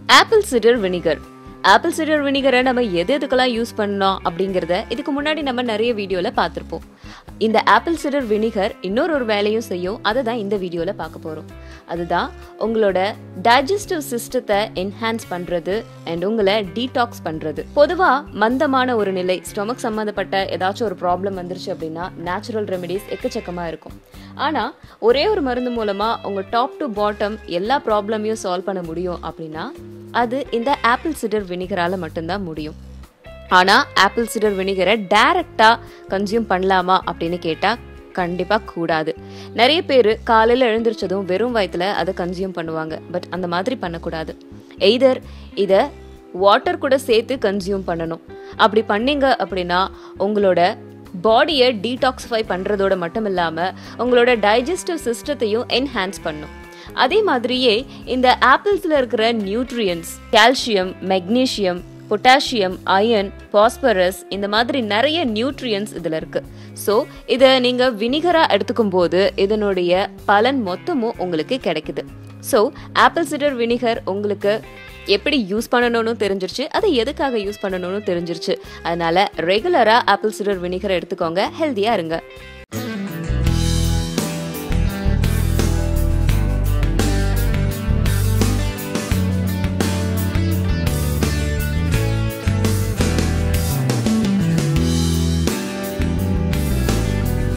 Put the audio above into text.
apple cider vinegar apple cider வினிகரை நம்ம எது எதுக்கெல்லாம் யூஸ் பண்ணோம் அப்படிங்கிறத இதுக்கு முன்னாடி நம்ம நிறைய வீடியோவில் பார்த்துருப்போம் இந்த ஆப்பிள் சிடர் வினிகர் இன்னொரு ஒரு வேலையும் செய்யும் அதை தான் இந்த வீடியோவில் பார்க்க போகிறோம் அதுதான் உங்களோட டைஜஸ்டிவ் சிஸ்டத்தை என்ஹான்ஸ் பண்ணுறது அண்ட் உங்களை டீடாக்ஸ் பண்ணுறது பொதுவாக மந்தமான ஒரு நிலை ஸ்டொமக் சம்மந்தப்பட்ட ஏதாச்சும் ஒரு ப்ராப்ளம் வந்துருச்சு அப்படின்னா நேச்சுரல் ரெமெடிஸ் எக்கச்சக்கமாக இருக்கும் ஆனால் ஒரே ஒரு மருந்து மூலமாக உங்கள் டாப் டு பாட்டம் எல்லா ப்ராப்ளமையும் சால்வ் பண்ண முடியும் அப்படின்னா அது இந்த ஆப்பிள் சிடர் வினிகரால் மட்டும்தான் முடியும் ஆனால் ஆப்பிள் சிடர் வினிகரை டைரெக்டாக கன்சியூம் பண்ணலாமா அப்படின்னு கேட்டால் கண்டிப்பாக கூடாது நிறைய பேர் காலையில் எழுந்திரிச்சதும் வெறும் வயிற்றுல அதை கன்சியூம் பண்ணுவாங்க பட் அந்த மாதிரி பண்ணக்கூடாது எய்தர் இதை வாட்டர் கூட சேர்த்து கன்சியூம் பண்ணணும் அப்படி பண்ணீங்க அப்படின்னா உங்களோட பாடியை டீடாக்ஸிஃபை பண்ணுறதோட மட்டும் இல்லாமல் உங்களோட டைஜஸ்டிவ் சிஸ்டத்தையும் என்ஹான்ஸ் பண்ணும் அதே மாதிரியே இந்த ஆப்பிள்ஸில் இருக்கிற nutrients calcium magnesium potassium iron phosphorus இந்த மாதிரி நிறைய நியூட்ரியன்ஸ் இதில் இருக்கு ஸோ இதை நீங்கள் வினிகராக எடுத்துக்கும் போது இதனுடைய பலன் மொத்தமும் உங்களுக்கு கிடைக்குது ஸோ ஆப்பிள் சிடர் வினிகர் உங்களுக்கு எப்படி யூஸ் பண்ணணும்னு தெரிஞ்சிருச்சு அதை எதுக்காக யூஸ் பண்ணணும்னு தெரிஞ்சிருச்சு அதனால ரெகுலராக ஆப்பிள் சிடர் வினிகர் எடுத்துக்கோங்க ஹெல்த்தியாக இருங்க